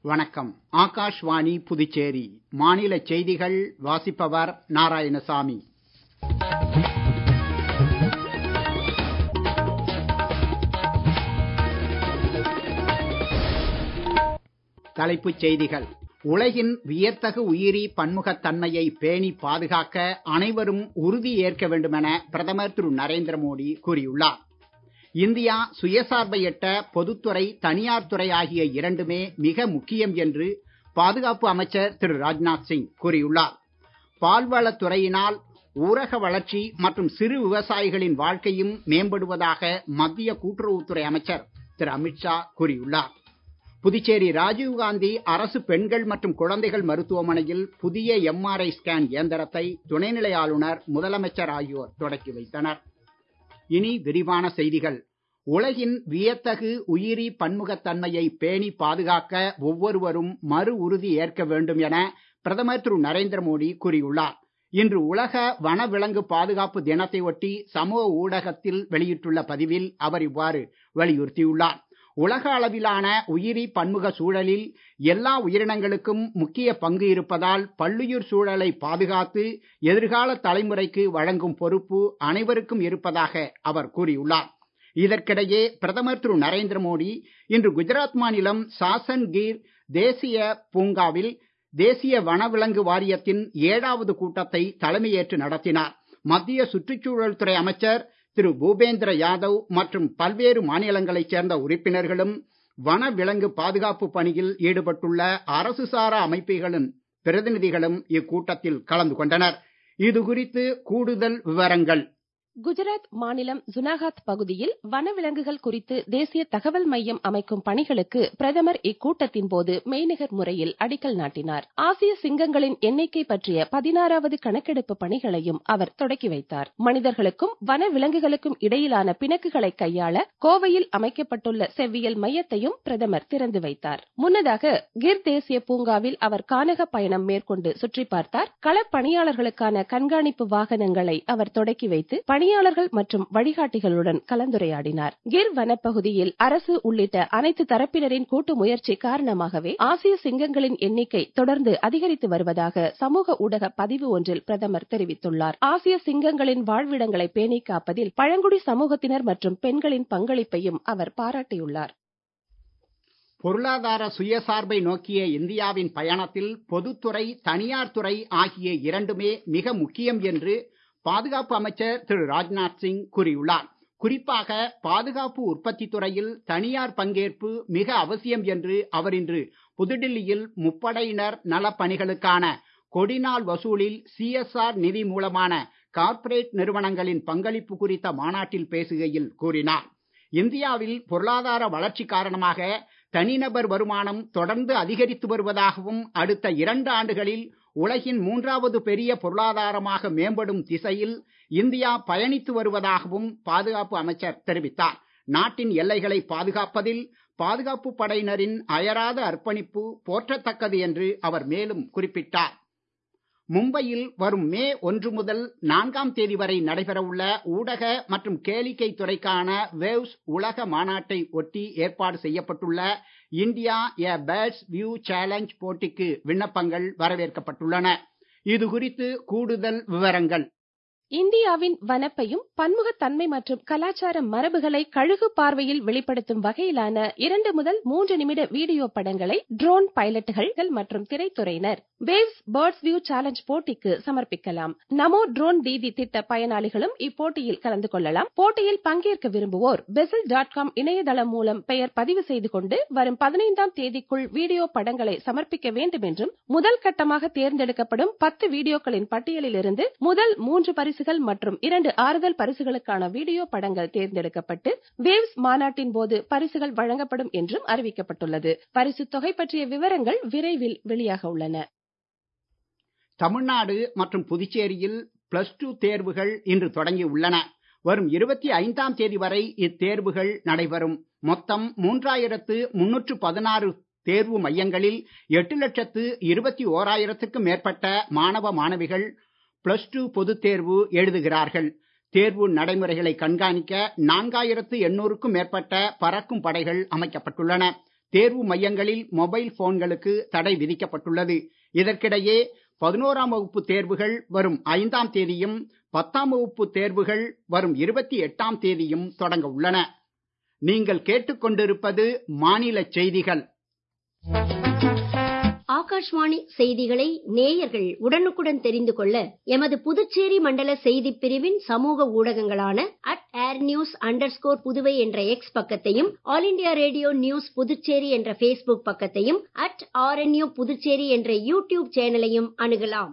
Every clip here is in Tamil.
வணக்கம் ஆகாஷ்வாணி புதுச்சேரி மாநில செய்திகள் வாசிப்பவர் நாராயணசாமி தலைப்புச் செய்திகள் உலகின் வியத்தகு உயிரி பன்முகத் தன்மையை பேணி பாதுகாக்க அனைவரும் உறுதி ஏற்க வேண்டுமென பிரதமர் திரு நரேந்திர மோடி கூறியுள்ளார் இந்தியா சுயசார்பை எட்ட பொதுத்துறை தனியார் துறை ஆகிய இரண்டுமே மிக முக்கியம் என்று பாதுகாப்பு அமைச்சர் திரு ராஜ்நாத் சிங் கூறியுள்ளார் பால்வளத் துறையினால் ஊரக வளர்ச்சி மற்றும் சிறு விவசாயிகளின் வாழ்க்கையும் மேம்படுவதாக மத்திய கூட்டுறவுத்துறை அமைச்சர் திரு அமித்ஷா கூறியுள்ளார் புதுச்சேரி ராஜீவ்காந்தி அரசு பெண்கள் மற்றும் குழந்தைகள் மருத்துவமனையில் புதிய எம்ஆர்ஐ ஸ்கேன் இயந்திரத்தை துணைநிலை ஆளுநர் முதலமைச்சர் ஆகியோர் தொடக்கி வைத்தனர் இனி விரிவான செய்திகள் உலகின் வியத்தகு உயிரி பன்முகத்தன்மையை பேணி பாதுகாக்க ஒவ்வொருவரும் மறு உறுதி ஏற்க வேண்டும் என பிரதமர் திரு நரேந்திர மோடி கூறியுள்ளார் இன்று உலக வனவிலங்கு பாதுகாப்பு தினத்தை ஒட்டி சமூக ஊடகத்தில் வெளியிட்டுள்ள பதிவில் அவர் இவ்வாறு வலியுறுத்தியுள்ளார் உலக அளவிலான உயிரி பன்முக சூழலில் எல்லா உயிரினங்களுக்கும் முக்கிய பங்கு இருப்பதால் பல்லுயிர் சூழலை பாதுகாத்து எதிர்கால தலைமுறைக்கு வழங்கும் பொறுப்பு அனைவருக்கும் இருப்பதாக அவர் கூறியுள்ளார் இதற்கிடையே பிரதமர் திரு நரேந்திர மோடி இன்று குஜராத் மாநிலம் சாசன் கீர் தேசிய பூங்காவில் தேசிய வனவிலங்கு வாரியத்தின் ஏழாவது கூட்டத்தை தலைமையேற்று நடத்தினார் மத்திய சுற்றுச்சூழல் துறை அமைச்சர் திரு பூபேந்திர யாதவ் மற்றும் பல்வேறு மாநிலங்களைச் சேர்ந்த உறுப்பினர்களும் வன விலங்கு பாதுகாப்பு பணியில் ஈடுபட்டுள்ள அரசு சாரா அமைப்புகளின் பிரதிநிதிகளும் இக்கூட்டத்தில் கலந்து கொண்டனர் இது குறித்து கூடுதல் விவரங்கள் குஜராத் மாநிலம் ஜுனாகாத் பகுதியில் வனவிலங்குகள் குறித்து தேசிய தகவல் மையம் அமைக்கும் பணிகளுக்கு பிரதமர் இக்கூட்டத்தின் போது மெய்நிகர் முறையில் அடிக்கல் நாட்டினார் ஆசிய சிங்கங்களின் எண்ணிக்கை பற்றிய பதினாறாவது கணக்கெடுப்பு பணிகளையும் அவர் தொடக்கி வைத்தார் மனிதர்களுக்கும் வனவிலங்குகளுக்கும் இடையிலான பிணக்குகளை கையாள கோவையில் அமைக்கப்பட்டுள்ள செவ்வியல் மையத்தையும் பிரதமர் திறந்து வைத்தார் முன்னதாக கிர் தேசிய பூங்காவில் அவர் கானக பயணம் மேற்கொண்டு சுற்றி பார்த்தார் களப்பணியாளர்களுக்கான கண்காணிப்பு வாகனங்களை அவர் தொடக்கி வைத்து பணியாளர்கள் மற்றும் வழிகாட்டிகளுடன் கலந்துரையாடினார் கிர் வனப்பகுதியில் அரசு உள்ளிட்ட அனைத்து தரப்பினரின் கூட்டு முயற்சி காரணமாகவே ஆசிய சிங்கங்களின் எண்ணிக்கை தொடர்ந்து அதிகரித்து வருவதாக சமூக ஊடக பதிவு ஒன்றில் பிரதமர் தெரிவித்துள்ளார் ஆசிய சிங்கங்களின் வாழ்விடங்களை பேணி காப்பதில் பழங்குடி சமூகத்தினர் மற்றும் பெண்களின் பங்களிப்பையும் அவர் பாராட்டியுள்ளார் பொருளாதார சுயசார்பை நோக்கிய இந்தியாவின் பயணத்தில் பொதுத்துறை தனியார் துறை ஆகிய இரண்டுமே மிக முக்கியம் என்று பாதுகாப்பு அமைச்சர் திரு ராஜ்நாத் சிங் கூறியுள்ளார் குறிப்பாக பாதுகாப்பு உற்பத்தி துறையில் தனியார் பங்கேற்பு மிக அவசியம் என்று அவர் இன்று புதுடில்லியில் முப்படையினர் நலப்பணிகளுக்கான கொடிநாள் வசூலில் சிஎஸ்ஆர் நிதி மூலமான கார்ப்பரேட் நிறுவனங்களின் பங்களிப்பு குறித்த மாநாட்டில் பேசுகையில் கூறினார் இந்தியாவில் பொருளாதார வளர்ச்சி காரணமாக தனிநபர் வருமானம் தொடர்ந்து அதிகரித்து வருவதாகவும் அடுத்த இரண்டு ஆண்டுகளில் உலகின் மூன்றாவது பெரிய பொருளாதாரமாக மேம்படும் திசையில் இந்தியா பயணித்து வருவதாகவும் பாதுகாப்பு அமைச்சர் தெரிவித்தார் நாட்டின் எல்லைகளை பாதுகாப்பதில் பாதுகாப்பு படையினரின் அயராத அர்ப்பணிப்பு போற்றத்தக்கது என்று அவர் மேலும் குறிப்பிட்டார் மும்பையில் வரும் மே ஒன்று முதல் நான்காம் தேதி வரை நடைபெறவுள்ள ஊடக மற்றும் கேளிக்கை துறைக்கான வேவ்ஸ் உலக மாநாட்டை ஒட்டி ஏற்பாடு செய்யப்பட்டுள்ள India a bird's view challenge போட்டிக்கு விண்ணப்பங்கள் வரவேற்கப்பட்டுள்ளன இது குறித்து கூடுதல் விவரங்கள் இந்தியாவின் வனப்பையும் பன்முகத்தன்மை மற்றும் கலாச்சார மரபுகளை கழுகு பார்வையில் வெளிப்படுத்தும் வகையிலான இரண்டு முதல் மூன்று நிமிட வீடியோ படங்களை ட்ரோன் பைலட்டுகள் மற்றும் திரைத்துறையினர் வேவ்ஸ் பேர்ட்ஸ் வியூ சேலஞ்ச் போட்டிக்கு சமர்ப்பிக்கலாம் நமோ ட்ரோன் தீதி திட்ட பயனாளிகளும் இப்போட்டியில் கலந்து கொள்ளலாம் போட்டியில் பங்கேற்க விரும்புவோர் பெசில் டாட் காம் இணையதளம் மூலம் பெயர் பதிவு செய்து கொண்டு வரும் பதினைந்தாம் தேதிக்குள் வீடியோ படங்களை சமர்ப்பிக்க வேண்டும் என்றும் முதல் கட்டமாக தேர்ந்தெடுக்கப்படும் பத்து வீடியோக்களின் பட்டியலில் இருந்து முதல் மூன்று பரிசு பரிசுகள் மற்றும் இரண்டு ஆறுதல் பரிசுகளுக்கான வீடியோ படங்கள் தேர்ந்தெடுக்கப்பட்டு வேவ்ஸ் மாநாட்டின் போது பரிசுகள் வழங்கப்படும் என்றும் அறிவிக்கப்பட்டுள்ளது பரிசு தொகை பற்றிய விவரங்கள் விரைவில் வெளியாக உள்ளன தமிழ்நாடு மற்றும் புதுச்சேரியில் பிளஸ் டூ தேர்வுகள் இன்று தொடங்கி உள்ளன வரும் இருபத்தி ஐந்தாம் தேதி வரை இத்தேர்வுகள் நடைபெறும் மொத்தம் மூன்றாயிரத்து முன்னூற்று பதினாறு தேர்வு மையங்களில் எட்டு லட்சத்து இருபத்தி ஓராயிரத்துக்கும் மேற்பட்ட மாணவ மாணவிகள் பிளஸ் டூ பொதுத் தேர்வு எழுதுகிறார்கள் தேர்வு நடைமுறைகளை கண்காணிக்க நான்காயிரத்து எண்ணூறுக்கும் மேற்பட்ட பறக்கும் படைகள் அமைக்கப்பட்டுள்ளன தேர்வு மையங்களில் மொபைல் போன்களுக்கு தடை விதிக்கப்பட்டுள்ளது இதற்கிடையே பதினோராம் வகுப்பு தேர்வுகள் வரும் ஐந்தாம் தேதியும் பத்தாம் வகுப்பு தேர்வுகள் வரும் இருபத்தி எட்டாம் தேதியும் தொடங்க உள்ளன நீங்கள் கேட்டுக்கொண்டிருப்பது மாநில செய்திகள் ஆகாஷ்வாணி செய்திகளை நேயர்கள் உடனுக்குடன் தெரிந்து கொள்ள எமது புதுச்சேரி மண்டல செய்திப் பிரிவின் சமூக ஊடகங்களான at air news under Puduvai என்ற எக்ஸ் பக்கத்தையும் All India Radio News Puducherry என்ற பேஸ்புக் பக்கத்தையும் அட் ஆர்என்யூ புதுச்சேரி என்ற யூடியூப் சேனலையும் அணுகலாம்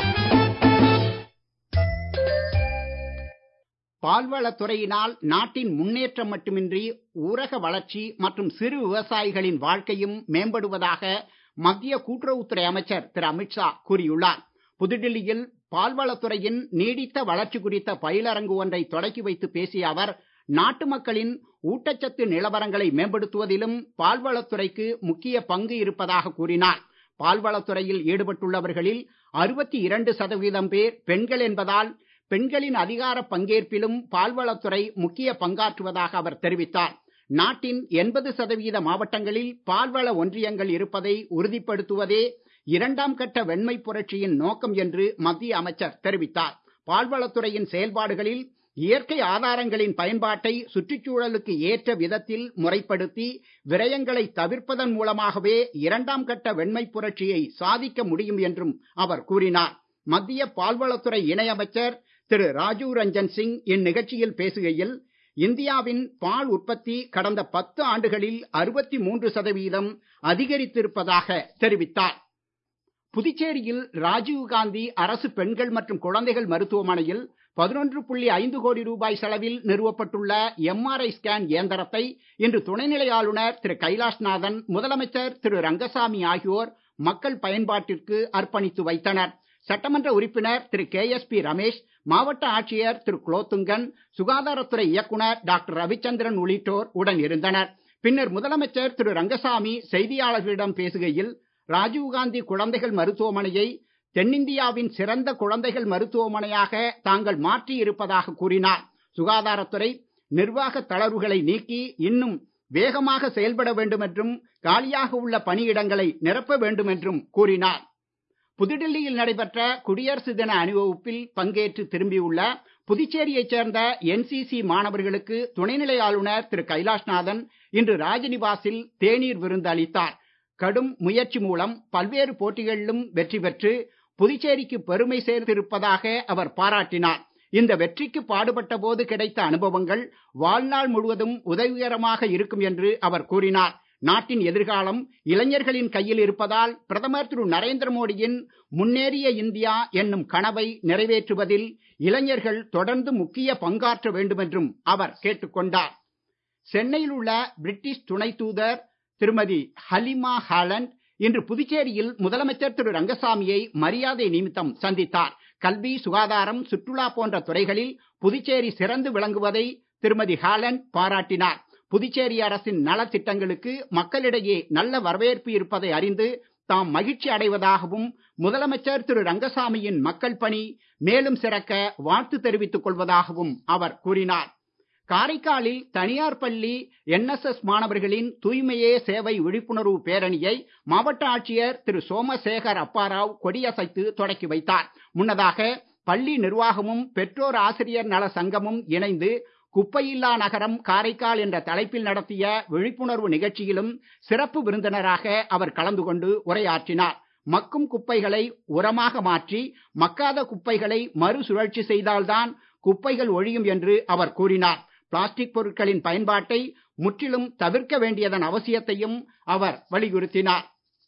பால்வளத்துறையினால் நாட்டின் முன்னேற்றம் மட்டுமின்றி ஊரக வளர்ச்சி மற்றும் சிறு விவசாயிகளின் வாழ்க்கையும் மேம்படுவதாக மத்திய கூட்டுறவுத்துறை அமைச்சர் திரு அமித்ஷா கூறியுள்ளார் புதுடில்லியில் பால்வளத்துறையின் நீடித்த வளர்ச்சி குறித்த பயிலரங்கு ஒன்றை தொடக்கி வைத்து பேசிய அவர் நாட்டு மக்களின் ஊட்டச்சத்து நிலவரங்களை மேம்படுத்துவதிலும் பால்வளத்துறைக்கு முக்கிய பங்கு இருப்பதாக கூறினார் பால்வளத்துறையில் ஈடுபட்டுள்ளவர்களில் அறுபத்தி இரண்டு சதவீதம் பேர் பெண்கள் என்பதால் பெண்களின் அதிகார பங்கேற்பிலும் பால்வளத்துறை முக்கிய பங்காற்றுவதாக அவர் தெரிவித்தார் நாட்டின் எண்பது சதவீத மாவட்டங்களில் பால்வள ஒன்றியங்கள் இருப்பதை உறுதிப்படுத்துவதே இரண்டாம் கட்ட வெண்மை புரட்சியின் நோக்கம் என்று மத்திய அமைச்சர் தெரிவித்தார் பால்வளத்துறையின் செயல்பாடுகளில் இயற்கை ஆதாரங்களின் பயன்பாட்டை சுற்றுச்சூழலுக்கு ஏற்ற விதத்தில் முறைப்படுத்தி விரயங்களை தவிர்ப்பதன் மூலமாகவே இரண்டாம் கட்ட வெண்மை புரட்சியை சாதிக்க முடியும் என்றும் அவர் கூறினார் மத்திய பால்வளத்துறை இணையமைச்சர் திரு ராஜீவ் ரஞ்சன் சிங் இந்நிகழ்ச்சியில் பேசுகையில் இந்தியாவின் பால் உற்பத்தி கடந்த பத்து ஆண்டுகளில் அறுபத்தி மூன்று சதவீதம் அதிகரித்திருப்பதாக தெரிவித்தார் புதுச்சேரியில் ராஜீவ்காந்தி அரசு பெண்கள் மற்றும் குழந்தைகள் மருத்துவமனையில் பதினொன்று புள்ளி ஐந்து கோடி ரூபாய் செலவில் நிறுவப்பட்டுள்ள எம்ஆர்ஐ ஸ்கேன் இயந்திரத்தை இன்று துணைநிலை ஆளுநர் திரு கைலாஷ்நாதன் முதலமைச்சர் திரு ரங்கசாமி ஆகியோர் மக்கள் பயன்பாட்டிற்கு அர்ப்பணித்து வைத்தனர் சட்டமன்ற உறுப்பினர் திரு கே எஸ் பி ரமேஷ் மாவட்ட ஆட்சியர் திரு குலோத்துங்கன் சுகாதாரத்துறை இயக்குனர் டாக்டர் ரவிச்சந்திரன் உள்ளிட்டோர் உடன் இருந்தனர் பின்னர் முதலமைச்சர் திரு ரங்கசாமி செய்தியாளர்களிடம் பேசுகையில் ராஜீவ்காந்தி குழந்தைகள் மருத்துவமனையை தென்னிந்தியாவின் சிறந்த குழந்தைகள் மருத்துவமனையாக தாங்கள் மாற்றி இருப்பதாக கூறினார் சுகாதாரத்துறை நிர்வாக தளர்வுகளை நீக்கி இன்னும் வேகமாக செயல்பட வேண்டும் என்றும் காலியாக உள்ள பணியிடங்களை நிரப்ப வேண்டும் என்றும் கூறினார் புதுடெல்லியில் நடைபெற்ற குடியரசு தின அணிவகுப்பில் பங்கேற்று திரும்பியுள்ள புதுச்சேரியைச் சேர்ந்த என்சிசி மாணவர்களுக்கு துணைநிலை ஆளுநர் திரு கைலாஷ்நாதன் இன்று ராஜ்நிவாசில் தேநீர் விருந்து அளித்தார் கடும் முயற்சி மூலம் பல்வேறு போட்டிகளிலும் வெற்றி பெற்று புதுச்சேரிக்கு பெருமை சேர்த்திருப்பதாக அவர் பாராட்டினார் இந்த வெற்றிக்கு பாடுபட்ட போது கிடைத்த அனுபவங்கள் வாழ்நாள் முழுவதும் உதவிகரமாக இருக்கும் என்று அவர் கூறினார் நாட்டின் எதிர்காலம் இளைஞர்களின் கையில் இருப்பதால் பிரதமர் திரு நரேந்திர மோடியின் முன்னேறிய இந்தியா என்னும் கனவை நிறைவேற்றுவதில் இளைஞர்கள் தொடர்ந்து முக்கிய பங்காற்ற வேண்டும் என்றும் அவர் கேட்டுக்கொண்டார் சென்னையில் உள்ள பிரிட்டிஷ் துணை தூதர் திருமதி ஹலிமா ஹாலண்ட் இன்று புதுச்சேரியில் முதலமைச்சர் திரு ரங்கசாமியை மரியாதை நிமித்தம் சந்தித்தார் கல்வி சுகாதாரம் சுற்றுலா போன்ற துறைகளில் புதுச்சேரி சிறந்து விளங்குவதை திருமதி ஹாலண்ட் பாராட்டினார் புதுச்சேரி அரசின் நலத்திட்டங்களுக்கு மக்களிடையே நல்ல வரவேற்பு இருப்பதை அறிந்து தாம் மகிழ்ச்சி அடைவதாகவும் முதலமைச்சர் திரு ரங்கசாமியின் மக்கள் பணி மேலும் சிறக்க வாழ்த்து தெரிவித்துக் கொள்வதாகவும் அவர் கூறினார் காரைக்காலில் தனியார் பள்ளி என்எஸ்எஸ் மாணவர்களின் தூய்மையே சேவை விழிப்புணர்வு பேரணியை மாவட்ட ஆட்சியர் திரு சோமசேகர் அப்பாராவ் கொடியசைத்து தொடக்கி வைத்தார் முன்னதாக பள்ளி நிர்வாகமும் பெற்றோர் ஆசிரியர் நல சங்கமும் இணைந்து குப்பையில்லா நகரம் காரைக்கால் என்ற தலைப்பில் நடத்திய விழிப்புணர்வு நிகழ்ச்சியிலும் சிறப்பு விருந்தினராக அவர் கலந்து கொண்டு உரையாற்றினார் மக்கும் குப்பைகளை உரமாக மாற்றி மக்காத குப்பைகளை மறுசுழற்சி செய்தால்தான் குப்பைகள் ஒழியும் என்று அவர் கூறினார் பிளாஸ்டிக் பொருட்களின் பயன்பாட்டை முற்றிலும் தவிர்க்க வேண்டியதன் அவசியத்தையும் அவர் வலியுறுத்தினார்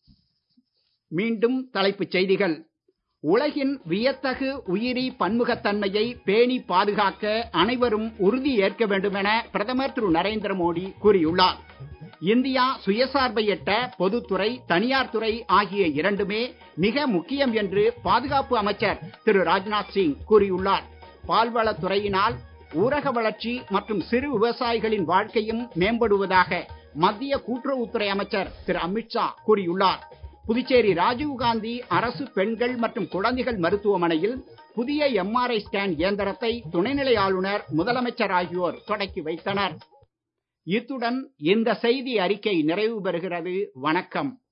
மீண்டும் தலைப்புச் செய்திகள் உலகின் வியத்தகு உயிரி பன்முகத்தன்மையை பேணி பாதுகாக்க அனைவரும் உறுதி ஏற்க வேண்டும் என பிரதமர் திரு நரேந்திர மோடி கூறியுள்ளார் இந்தியா சுயசார்பை எட்ட பொதுத்துறை தனியார் துறை ஆகிய இரண்டுமே மிக முக்கியம் என்று பாதுகாப்பு அமைச்சர் திரு ராஜ்நாத் சிங் கூறியுள்ளார் பால்வளத் துறையினால் ஊரக வளர்ச்சி மற்றும் சிறு விவசாயிகளின் வாழ்க்கையும் மேம்படுவதாக மத்திய கூட்டுறவுத்துறை அமைச்சர் திரு அமித்ஷா கூறியுள்ளார் புதுச்சேரி ராஜீவ்காந்தி அரசு பெண்கள் மற்றும் குழந்தைகள் மருத்துவமனையில் புதிய எம்ஆர்ஐ ஸ்கேன் இயந்திரத்தை துணைநிலை ஆளுநர் முதலமைச்சர் ஆகியோர் தொடக்கி வைத்தனர் இத்துடன் இந்த செய்தி அறிக்கை நிறைவு பெறுகிறது வணக்கம்